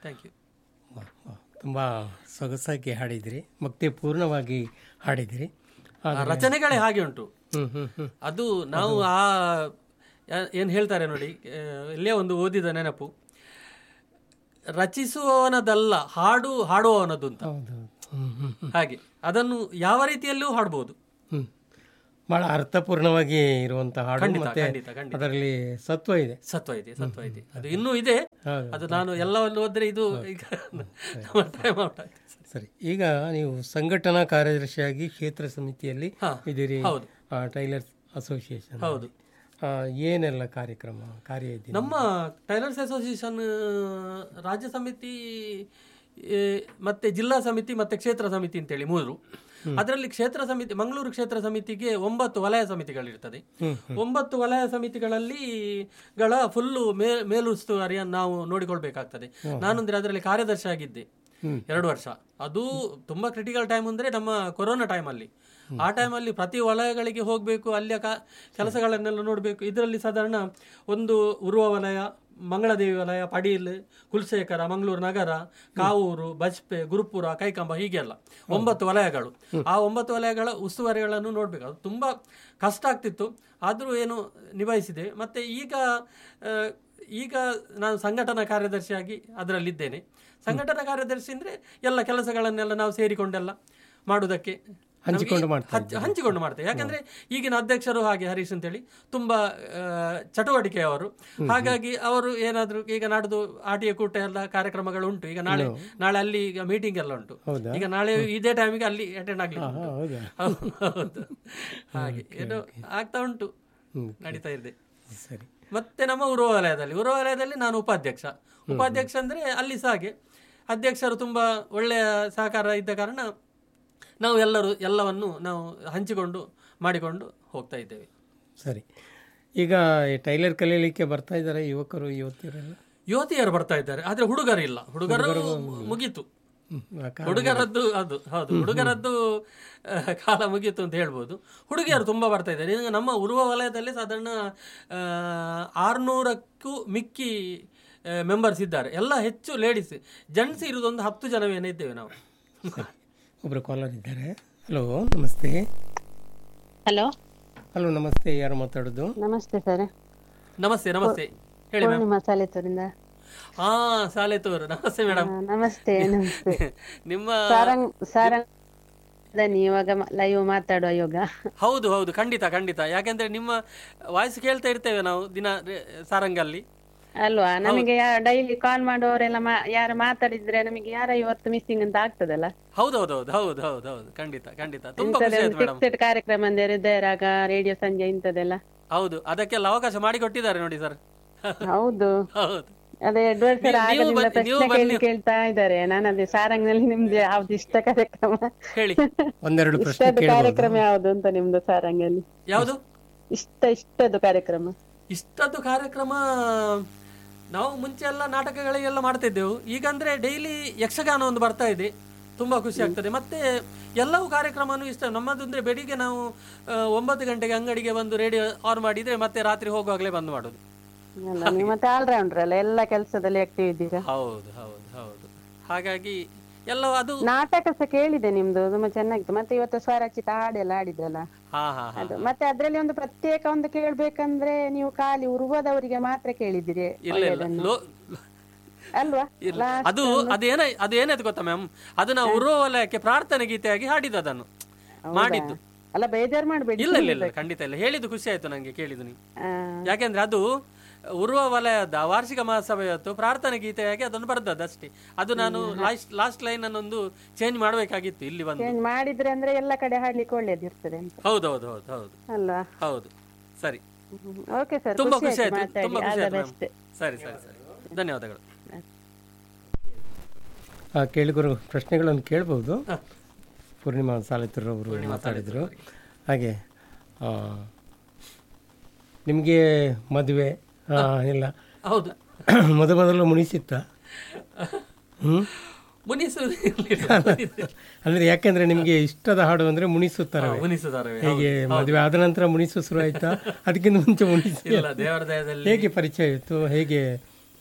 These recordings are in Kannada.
ಥ್ಯಾಂಕ್ ಯು ತುಂಬ ಸೊಗಸಾಗಿ ಹಾಡಿದಿರಿ ಭಕ್ತಿ ಪೂರ್ಣವಾಗಿ ಹಾಡಿದಿರಿ ಆ ರಚನೆಗಳೇ ಹಾಗೆ ಉಂಟು ಹ್ಮ್ ಹ್ಮ್ ಹ್ಮ್ ಅದು ನಾವು ಆ ಏನು ಹೇಳ್ತಾರೆ ನೋಡಿ ಆ, ಇಲ್ಲೇ ಒಂದು ಓದಿದ ನೆನಪು ರಚಿಸುವವನದಲ್ಲ ಹಾಡು ಹಾಡುವವನದು ಅಂತ ಹೌದು ಹ್ಮ್ ಹ್ಮ್ ಹ್ಮ್ ಹಾಗೆ ಅದನ್ನು ಯಾವ ರೀತಿಯಲ್ಲೂ ಹಾಡ್ಬೋದು ಹ್ಮ್ ಭಾಳ ಅರ್ಥಪೂರ್ಣವಾಗಿ ಇರುವಂಥ ಹಾಡು ಖಂಡಿತ ಮತ್ತೆ ಖಂಡಿತ ಖಂಡಿತ ಅದರಲ್ಲಿ ಸತ್ವ ಇದೆ ಸತ್ವ ಇದೆ ಸತ್ವ ಇದೆ ಅದು ಇನ್ನೂ ಇದೆ ಹೌದು ಅದು ನಾನು ಎಲ್ಲವನ್ನು ಓದಿದ್ರೆ ಇದು ಈಗ ನಮ್ಮ time out ಆಯ್ತು. ಸರಿ ಈಗ ನೀವು ಸಂಘಟನಾ ಕಾರ್ಯದರ್ಶಿಯಾಗಿ ಕ್ಷೇತ್ರ ಸಮಿತಿಯಲ್ಲಿ ಹಾ, ಇದ್ದೀರಿ ಹೌದು. ಆ, ಟೈಲರ್ಸ್ ಅಸೋಸಿಯೇಷನ್ ಹೌದು ಆ, ಏನೆಲ್ಲ ಕಾರ್ಯಕ್ರಮ ಕಾರ್ಯ ಇದೆ ನಮ್ಮ ಟೈಲರ್ಸ್ ಅಸೋಸಿಯೇಷನ್ ರಾಜ್ಯ ಸಮಿತಿ ಏ, ಮತ್ತೆ ಜಿಲ್ಲಾ ಸಮಿತಿ ಮತ್ತೆ ಕ್ಷೇತ್ರ ಸಮಿತಿ ಅಂತೇಳಿ ಮೂರು ಅದರಲ್ಲಿ ಕ್ಷೇತ್ರ ಸಮಿತಿ ಮಂಗಳೂರು ಕ್ಷೇತ್ರ ಸಮಿತಿಗೆ ಒಂಬತ್ತು ವಲಯ ಸಮಿತಿಗಳಿರ್ತದೆ ಒಂಬತ್ತು ವಲಯ ಸಮಿತಿಗಳಲ್ಲಿ ಗಳ ಫುಲ್ಲು ಮೇ ಮೇಲುಸ್ತುವಾರಿಯನ್ನು ನಾವು ನೋಡಿಕೊಳ್ಬೇಕಾಗ್ತದೆ ನಾನಂದ್ರೆ ಅದರಲ್ಲಿ ಕಾರ್ಯದರ್ಶಿ ಆಗಿದ್ದೆ ಎರಡು ವರ್ಷ ಅದು ತುಂಬಾ ಕ್ರಿಟಿಕಲ್ ಟೈಮ್ ಅಂದ್ರೆ ನಮ್ಮ ಕೊರೋನಾ ಟೈಮಲ್ಲಿ ಆ ಟೈಮಲ್ಲಿ ಪ್ರತಿ ವಲಯಗಳಿಗೆ ಹೋಗಬೇಕು ಅಲ್ಲಿಯ ಕ ಕೆಲಸಗಳನ್ನೆಲ್ಲ ನೋಡಬೇಕು ಇದರಲ್ಲಿ ಸಾಧಾರಣ ಒಂದು ಉರುವ ವಲಯ ಮಂಗಳದೇವಿ ವಲಯ ಪಡೀಲ್ ಕುಲಶೇಖರ ಮಂಗಳೂರು ನಗರ ಕಾವೂರು ಬಜ್ಪೆ ಗುರುಪುರ ಕೈಕಂಬ ಹೀಗೆಲ್ಲ ಒಂಬತ್ತು ವಲಯಗಳು ಆ ಒಂಬತ್ತು ವಲಯಗಳ ಉಸ್ತುವಾರಿಗಳನ್ನು ನೋಡಬೇಕು ಅದು ತುಂಬ ಕಷ್ಟ ಆಗ್ತಿತ್ತು ಆದರೂ ಏನು ನಿಭಾಯಿಸಿದೆ ಮತ್ತು ಈಗ ಆ, ಈಗ ನಾನು ಸಂಘಟನಾ ಕಾರ್ಯದರ್ಶಿಯಾಗಿ ಅದರಲ್ಲಿದ್ದೇನೆ ಸಂಘಟನಾ ಕಾರ್ಯದರ್ಶಿ ಅಂದರೆ ಎಲ್ಲ ಕೆಲಸಗಳನ್ನೆಲ್ಲ ನಾವು ಸೇರಿಕೊಂಡೆಲ್ಲ ಮಾಡುವುದಕ್ಕೆ ನಮ್ಗೆ ಹಂಚಿಕೊಂಡು ಮಾಡ್ತಾ ಹಂಚ್- ಹಂಚಿಕೊಂಡು ಮಾಡ್ತೇವೆ ಯಾಕಂದ್ರೆ ಈಗಿನ ಅಧ್ಯಕ್ಷರು ಹಾಗೆ ಹರೀಶ್ ಅಂತೇಳಿ ತುಂಬಾ ಆ, ಚಟುವಟಿಕೆಯವರು ಹಾಗಾಗಿ ಅವರು ಏನಾದ್ರು ಈಗ ನಾಡ್ದು ಆಟಿಯ ಕೂಟ ಎಲ್ಲ ಕಾರ್ಯಕ್ರಮಗಳು ಉಂಟು ಈಗ ನಾಳೆ ನಾಳೆ ಅಲ್ಲಿ ಈಗ ಮೀಟಿಂಗ್ ಎಲ್ಲ ಉಂಟು ಹೌದಾ? ಈಗ ನಾಳೆ ಇದೇ ಟೈಮಿಗೆ ಅಲ್ಲಿ ಅಟೆಂಡ್ ಆಗ್ಲಿಕ್ಕೆ ಹಾ, ಉಂಟು. ಹೌದಾ ಹೌದು ಹಾಗೆ ಏನು ಆಗ್ತಾ ಉಂಟು ಹ್ಮ್. ನಡೀತಾ ಇದೆ ಸರಿ ಮತ್ತೆ ನಮ್ಮ ಉರುವ ವಲಯದಲ್ಲಿ ಉರುವ ವಲಯದಲ್ಲಿ ನಾನು ಉಪಾಧ್ಯಕ್ಷ ಉಪಾಧ್ಯಕ್ಷ ಅಂದ್ರೆ ಅಲ್ಲಿ ಸಹ ಹಾಗೆ ಅಧ್ಯಕ್ಷರು ತುಂಬಾ ಒಳ್ಳೆಯ ಸಹಕಾರ ಇದ್ದ ಕಾರಣ ನಾವು ಎಲ್ಲರೂ ಎಲ್ಲವನ್ನು ನಾವು ಹಂಚಿಕೊಂಡು ಮಾಡಿಕೊಂಡು ಹೋಗ್ತಾ ಇದ್ದೇವೆ ಸರಿ ಈಗ ಈ ಟೈಲರ್ ಕಲೀಲಿಕ್ಕೆ ಬರ್ತಾ ಇದ್ದಾರೆ ಯುವಕರು ಯುವತಿಯರೆಲ್ಲ ಯುವತಿಯರು ಬರ್ತಾ ಇದ್ದಾರೆ ಆದ್ರೆ ಹುಡುಗರು ಇಲ್ಲ ಹುಡುಗರು ಮುಗೀತು ಹ್ಮ್. ಆ ಕಾ- ಹುಡುಗರದ್ದು ಅದು ಹೌದು ಹುಡುಗರದ್ದು ಆ, ಕಾಲ ಮುಗೀತು ಅಂತ ಹೇಳ್ಬೋದು ಹುಡುಗಿಯರು ತುಂಬಾ ಬರ್ತಾ ಇದ್ದಾರೆ ಈಗ ನಮ್ಮ ಉರುವ ವಲಯದಲ್ಲಿ ಸಾಧಾರಣ ಆ, ಆರ್ನೂರಕ್ಕೂ ಮಿಕ್ಕಿ ಮೆಂಬರ್ಸ್ ಇದ್ದಾರೆ ಎಲ್ಲ ಹೆಚ್ಚು ಲೇಡೀಸ್ ಜೆಂಟ್ಸ್ ಇರುವುದೊಂದು ಹತ್ತು ಜನವೇನೇ ಇದ್ದೇವೆ ನಾವು ಒಬ್ರು ಕಾಲರ್ ಇದ್ದಾರೆ ಹಲೋ ನಮಸ್ತೆ ಹಲೋ ಹಲೋ ನಮಸ್ತೆ ಯಾರು ಮಾತಾಡೋದು ನಮಸ್ತೆ ಸರ್ ನಮಸ್ತೆ ನಮಸ್ತೆ ಹೇಳಿ ಮ್ಯಾಮ್ ಪೂರ್ಣಿಮಾ ಸಾಲೇತೂರಿಂದ ಹಾ ಸಾಲೇತೂರು ನಮಸ್ತೆ ಮೇಡಮ್ ಆ, ನಮಸ್ತೆ ನಮಸ್ತೆ ನಿಮ್ಮ ಸಾರಂಗ್ ಸಾರಂಗ್ ದನಿ ಇವಾಗ ಲೈವ್ ಮಾತಾಡುವ ಯೋಗ ಹೌದು ಹೌದು ಖಂಡಿತ ಖಂಡಿತ ಯಾಕೆಂದ್ರೆ ನಿಮ್ಮ ವಾಯ್ಸ್ ಕೇಳ್ತಾ ಇರ್ತೇವೆ ನಾವು ದಿನ ರೇ- ಸಾರಂಗಲ್ಲಿ ಅಲ್ವಾ ನಮಗೆ ಡೈಲಿ ಕಾಲ್ ಮಾಡುವವರೆಲ್ಲ ಮಾ- ಯಾರು ಮಾತಾಡಿದ್ರೆ ನಮಗೆ ಯಾರ ಇವತ್ತು ಮಿಸ್ಸಿಂಗ್ ಅಂತ ಆಗ್ತದಲ್ಲ ಹೌದು ಹೌದು ಹೌದು ಹೌದು ಹೌದು ಹೌದು ಖಂಡಿತ ಖಂಡಿತ ತುಂಬಾ ಖುಷಿ ಆಯ್ತು ಮೇಡಮ್ ಫಿಕ್ಸೆಡ್ ಕಾರ್ಯಕ್ರಮ ಅಂದ್ರೆ ಹೃದಯರಾಗ ರೇಡಿಯೋ ಸಂಜೆ ಇಂಥದ್ದೆಲ್ಲ ಹೌದು ಅದಕ್ಕೆಲ್ಲ ಅವಕಾಶ ಮಾಡಿಕೊಟ್ಟಿದ್ದಾರೆ ನೋಡಿ ಸರ್ ಹೌದು ಹೌದು ಅದೇ ಎಡ್ವರ್ಡ್ ಸರ್ ನೀವು- ನೀವು ಆಗದಿಂದ ಬನ್ನಿ- ನೀವು ಪ್ರಶ್ನೆ ಕೇಳಿ ಬನ್ನಿ. ಕೇಳ್ತಾ ಇದ್ದಾರೆ ನಾನು ಅದೇ ಸಾರಂಗ್ನಲ್ಲಿ ನಿಮ್ದು ಯಾವ್ದು ಇಷ್ಟ ಕಾರ್ಯಕ್ರಮ ಹೇಳಿ ಒಂದೆರಡು ಪ್ರಶ್ನೆ ಇಷ್ಟದ ಕೇಳ್ಬೋದು ಕಾರ್ಯಕ್ರಮ ಯಾವ್ದು ಅಂತ ನಿಮ್ದು ಸಾರಂಗಲ್ಲಿ ಯಾವುದು ಇಷ್ಟ ಇಷ್ಟದ್ದು ಕಾರ್ಯಕ್ರಮ ಇಷ್ಟದ್ದು ಕಾರ್ಯಕ್ರಮ ನಾವು ಮುಂಚೆ ಎಲ್ಲ ನಾಟಕಗಳಿಗೆಲ್ಲ ಮಾಡ್ತಾ ಇದ್ದೆವು ಈಗ ಅಂದ್ರೆ ಡೈಲಿ ಯಕ್ಷಗಾನ ಒಂದು ಬರ್ತಾ ಇದೆ ತುಂಬಾ ಖುಷಿ ಆಗ್ತದೆ ಮತ್ತೆ ಎಲ್ಲವೂ ಕಾರ್ಯಕ್ರಮನೂ ಇಷ್ಟ ನಮ್ಮದು ಅಂದ್ರೆ ಬೆಳಿಗ್ಗೆ ನಾವು ಆ, ಒಂಬತ್ತು ಗಂಟೆಗೆ ಅಂಗಡಿಗೆ ಬಂದು ರೇಡಿಯೋ ಆನ್ ಮಾಡಿದ್ರೆ ಮತ್ತೆ ರಾತ್ರಿ ಹೋಗುವಾಗಲೇ ಬಂದ್ ಮಾಡೋದು ಅಲ್ಲ ನೀವು ಮತ್ತೆ ಆಲ್ರೌಂಡರ್ ಅಲ್ಲ ಎಲ್ಲ ಕೆಲಸದಲ್ಲಿ ಆಕ್ಟಿವ್ ಇದ್ದೀರಾ ಹೌದು ಹೌದು ಹೌದು ಹಾಗಾಗಿ ಎಲ್ಲ ಅದು ನಾಟಕ ಸಹ ಕೇಳಿದೆ ನಿಮ್ದು ತುಂಬಾ ಚೆನ್ನಾಗಿತ್ತು ಮತ್ತೆ ಇವತ್ತು ಸ್ವರಚಿತ ಹಾಡೆಲ್ಲ ಆಡಿದ್ರಲ್ಲ ಹಾ ಹಾ ಹಾ ಅದು ಮತ್ತೆ ಅದ್ರಲ್ಲಿ ಒಂದು ಪ್ರತ್ಯೇಕ ಒಂದು ಕೇಳ್ಬೇಕಂದ್ರೆ ನೀವು ಖಾಲಿ ಉರುವದವರಿಗೆ ಮಾತ್ರ ಕೇಳಿದಿರಿ ಇಲ್ಲ ಇಲ್ಲ ಲೋ ಅಲ್ವಾ ಇಲ್ಲ. ಅದು ಅದೇನ ಅದು ಏನಾಯ್ತು ಗೊತ್ತಾ ಮ್ಯಾಮ್ ಅದು ನಾವು ಉರುವ ವಲಯಕ್ಕೆ ಪ್ರಾರ್ಥನೆ ಗೀತೆಯಾಗಿ ಹಾಡಿದ್ದು ಅದನ್ನು ಮಾಡಿದ್ದು ಅಲ್ಲ ಬೇಜಾರ್ ಮಾಡ್ಬೇಡಿ ಇಲ್ಲ ಇಲ್ಲ ಇಲ್ಲ ಖಂಡಿತ ಇಲ್ಲ ಹೇಳಿದ್ದು ಖುಷಿ ಆಯ್ತು ನಂಗೆ ಕೇಳಿದ್ದು ನೀವು ಆ, ಯಾಕೆಂದ್ರೆ ಅದು ಉರುವ ವಲಯದ ವಾರ್ಷಿಕ ಮಹಾಸಭೆಯತ್ತು ಪ್ರಾರ್ಥನೆ ಗೀತೆಯಾಗಿ ಅದನ್ನು ಬರ್ದದ್ದು ಅಷ್ಟೇ ಅದು ನಾನು ಲಾಸ್ಟ್ ಲಾಸ್ಟ್ ಲೈನ್ ಅನ್ನೊಂದು ಚೇಂಜ್ ಮಾಡಬೇಕಾಗಿತ್ತು ಇಲ್ಲಿ ಬಂದು change ಮಾಡಿದ್ರೆ ಅಂದ್ರೆ ಎಲ್ಲ ಕಡೆ ಹಾಡ್ಲಿಕ್ಕೆ ಒಳ್ಳೇದಿರ್ತದೆ ಅಂತ ಹೌದು ಹೌದು ಹೌದು ಹೌದು ಅಲ್ವಾ ಹೌದು ಸರಿ ಓಕೆ ಸರ್ ತುಂಬಾ ಖುಷಿ ಖುಷಿ ಆಯ್ತು ಆಯ್ತು ಮಾತಾಡಿ ತುಂಬಾ ಖುಷಿ ಆಲ್ ದ ಆಯ್ತು ಬೆಸ್ಟ್ ಮ್ಯಾಮ್ ಸರಿ ಸರಿ ಸರಿ ಧನ್ಯವಾದಗಳು ಆ ಕೇಳಿಗರು ಪ್ರಶ್ನೆಗಳನ್ನು ಕೇಳ್ಬೋದು ಪೂರ್ಣಿಮಾ ಸಾಲಿತ್ರರವರು ಮಾತಾಡಿದರು ಹಾಗೆ ಆ, ನಿಮಗೆ ಮದುವೆ ಆ, ಇಲ್ಲ ಹೌದು ಮೊದ ಮೊದಲು ಮುನಿಸಿತ್ತ ಹ್ಞೂ ಮುನಿಸುವುದು ಅಂದರೆ ಯಾಕೆಂದರೆ ನಿಮಗೆ ಇಷ್ಟದ ಹಾಡು ಅಂದರೆ ಮುನಿಸುತ್ತಾರೆ ಮುನಿಸುತ್ತಾರೆ ಹೇಗೆ ಮದುವೆ ಆದ ನಂತರ ಮುನಿಸು ಶುರು ಆಯ್ತಾ ಅದಕ್ಕಿಂತ ಮುಂಚೆ ಮುನಿಸಿ ಇಲ್ಲ ದೇವರ ದಯದಲ್ಲಿ ಹೇಗೆ ಪರಿಚಯ ಇತ್ತು ಹೇಗೆ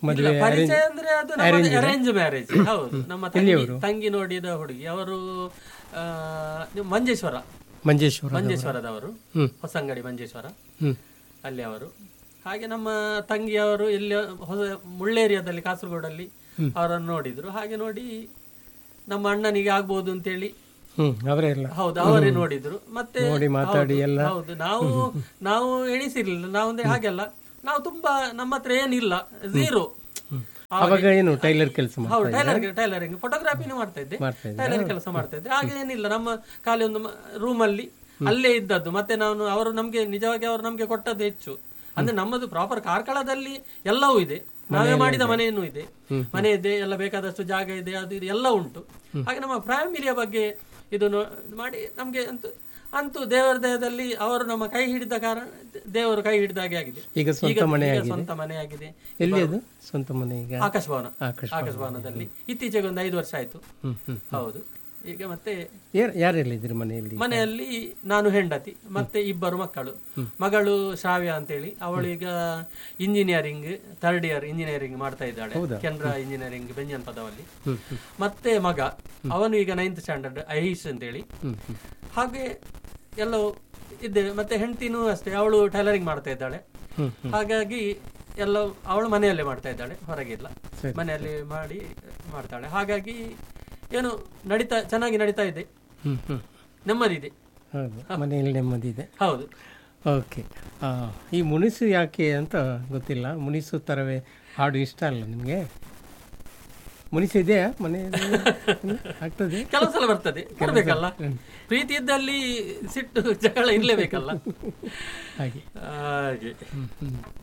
ಮದುವೆ ಪರಿಚಯ ಅಂದ್ರೆ ಅದು ಅರೇಂಜ್ ಮ್ಯಾರೇಜ್ ಹೌದು ನಮ್ಮ ತಂಗಿ ತಂಗಿ ನೋಡಿದ ಹುಡುಗಿ ಅವರು ಆ, ನೀವು ಮಂಜೇಶ್ವರ ಮಂಜೇಶ್ವರ ಮಂಜೇಶ್ವರದವರು ಹ್ಮ್. ಹೊಸಂಗಡಿ ಮಂಜೇಶ್ವರ ಹ್ಮ್ ಅಲ್ಲಿ ಅವರು ಹಾಗೆ ನಮ್ಮ ತಂಗಿಯವರು ಇಲ್ಲಿ ಹೊಸ ಮುಳ್ಳೇರಿಯಾದಲ್ಲಿ ಕಾಸರಗೋಡಲ್ಲಿ ಅವರನ್ನು ನೋಡಿದ್ರು ಹಾಗೆ ನೋಡಿ ನಮ್ಮ ಅಣ್ಣನಿಗೆ ಆಗ್ಬೋದು ಅಂತೇಳಿ ಹ್ಮ್ ಅವರೇ ಇಲ್ಲ ಹೌದು ಅವರೇ ನೋಡಿದ್ರು ಮತ್ತೆ ನೋಡಿ ಮಾತಾಡಿ ಹೌದು, ಎಲ್ಲ ಹೌದು ನಾವು ನಾವು ಎಣಿಸಿರ್ಲಿಲ್ಲ ನಾವು ಅಂದ್ರೆ ಹಾಗೆಲ್ಲ ನಾವು ತುಂಬಾ ನಮ್ಮ ಹತ್ರ ಏನಿಲ್ಲ ಝೀರೋ ಅವಾಗ ಏನು ಟೈಲರ್ ಕೆಲಸ ಮಾಡಿ ಹೌದು ಟೈಲರ್ ಟೈಲರಿಂಗ್ ಫೋಟೋಗ್ರಾಫಿನೂ ಮಾಡ್ತಾ ಇದ್ದೆ ಮಾಡ್ತಾ ಇದ್ದೆ ಟೈಲರ್ ಕೆಲಸ ಮಾಡ್ತಾ ಇದ್ದೆ ಹಾಗೆ ಏನಿಲ್ಲ ನಮ್ಮ ಖಾಲಿ ಒಂದು ರೂಮ್ ಅಲ್ಲಿ ಅಲ್ಲೇ ಇದ್ದದ್ದು ಮತ್ತೆ ನಾನು ಅವರು ನಮ್ಗೆ ನಿಜವಾಗಿ ಅವರು ನಮ್ಗೆ ಕೊಟ್ಟದ್ದು ಹೆಚ್ಚು ಅಂದ್ರೆ ನಮ್ಮದು ಪ್ರಾಪರ್ ಕಾರ್ಕಳದಲ್ಲಿ ಎಲ್ಲವೂ ಇದೆ ನಾವೇ ಮಾಡಿದ ಮನೆಯನ್ನು ಇದೆ ಮನೆ ಇದೆ ಎಲ್ಲ ಬೇಕಾದಷ್ಟು ಜಾಗ ಇದೆ ಅದು ಇದು ಎಲ್ಲ ಉಂಟು ಹಾಗೆ ನಮ್ಮ ಫ್ಯಾಮಿಲಿಯ ಬಗ್ಗೆ ಇದು ನೋ- ಮಾಡಿ ನಮ್ಗೆ ಅಂತೂ ಅಂತೂ ದೇವರ ದಯದಲ್ಲಿ ಅವರು ನಮ್ಮ ಕೈ ಹಿಡಿದ ಕಾರಣ ದೇವರು ಕೈ ಹಿಡಿದ ಹಾಗೆ ಆಗಿದೆ ಈಗ ಸ್ವಂತ ಈಗ ಮನೆ ಈಗ ಆಗಿದೆ ಸ್ವಂತ ಮನೆ ಆಗಿದೆ ಎಲ್ಲಿ ಅದು ಸ್ವಂತ ಮನೆ ಈಗ ಆಕಾಶ ಭವನ ಆಕಾಶ ಆಕಾಶ ಭವನದಲ್ಲಿ ಇತ್ತೀಚೆಗೆ ಒಂದು ಐದು ವರ್ಷ ಆಯ್ತು ಹ್ಮ್ ಹ್ಮ್ ಹೌದು ಈಗ ಮತ್ತೆ ಯಾರು ಯಾರೆಲ್ಲ ಇದ್ರಿ ಮನೆಯಲ್ಲಿ ಮನೆಯಲ್ಲಿ ನಾನು ಹೆಂಡತಿ ಮತ್ತೆ ಇಬ್ಬರು ಮಕ್ಕಳು ಮಗಳು ಶ್ರಾವ್ಯ ಅಂತೇಳಿ ಅವಳೀಗ ಇಂಜಿನಿಯರಿಂಗ್ ಥರ್ಡ್ ಇಯರ್ ಇಂಜಿನಿಯರಿಂಗ್ ಮಾಡ್ತಾ ಇದ್ದಾಳೆ ಕೆನರಾ ಇಂಜಿನಿಯರಿಂಗ್ ಬೆಂಜನ್ ಪದವಲ್ಲಿ ಹ್ಮ್ ಹ್ಮ್ ಮತ್ತೆ ಮಗ ಅವನು ಈಗ ನೈನ್ತ್ ಸ್ಟ್ಯಾಂಡರ್ಡ್ ಐಶ್ ಅಂತೇಳಿ ಹ್ಮ್ ಹ್ಮ್ ಹಾಗೆ ಎಲ್ಲವೂ ಇದ್ದೇವೆ ಮತ್ತೆ ಹೆಂಡತಿನೂ ಅಷ್ಟೇ ಅವಳು ಟೈಲರಿಂಗ್ ಮಾಡ್ತಾ ಇದ್ದಾಳೆ ಹ್ಮ್ ಹಾಗಾಗಿ ಎಲ್ಲ ಅವಳು ಮನೆಯಲ್ಲೇ ಮಾಡ್ತಾ ಇದ್ದಾಳೆ ಹೊರಗಿಲ್ಲ ಸರಿ. ಮನೆಯಲ್ಲಿ ಮಾಡಿ ಮಾಡ್ತಾಳೆ ಹಾಗಾಗಿ ಏನು ನಡೀತಾ ಚೆನ್ನಾಗಿ ನಡೀತಾ ಇದೆ ಹ್ಮ್ ಹ್ಮ್ ನೆಮ್ಮದಿದೆ ಹೌದು ಮನೆಯಲ್ಲಿ ನೆಮ್ಮದಿ ಇದೆ ಹೌದು ಓಕೆ ಈ ಮುನಿಸು ಯಾಕೆ ಅಂತ ಗೊತ್ತಿಲ್ಲ ಮುನಿಸು ಥರವೇ ಹಾಡು ಇಷ್ಟ ಅಲ್ಲ ನಿಮಗೆ ಮುನಿಸು ಇದೆಯಾ ಮನೆಯಲ್ಲಿ ಆಗ್ತದೆ ಕೆಲವು ಸಲ ಬರ್ತದೆ ಬರ್ಬೇಕಲ್ಲ ಪ್ರೀತಿ ಇದ್ದಲ್ಲಿ ಸಿಟ್ಟು ಜಗಳ ಇರ್ಲೇಬೇಕಲ್ಲ ಹಾಗೆ ಹಾಗೆ ಹ್ಮ್ ಹ್ಮ್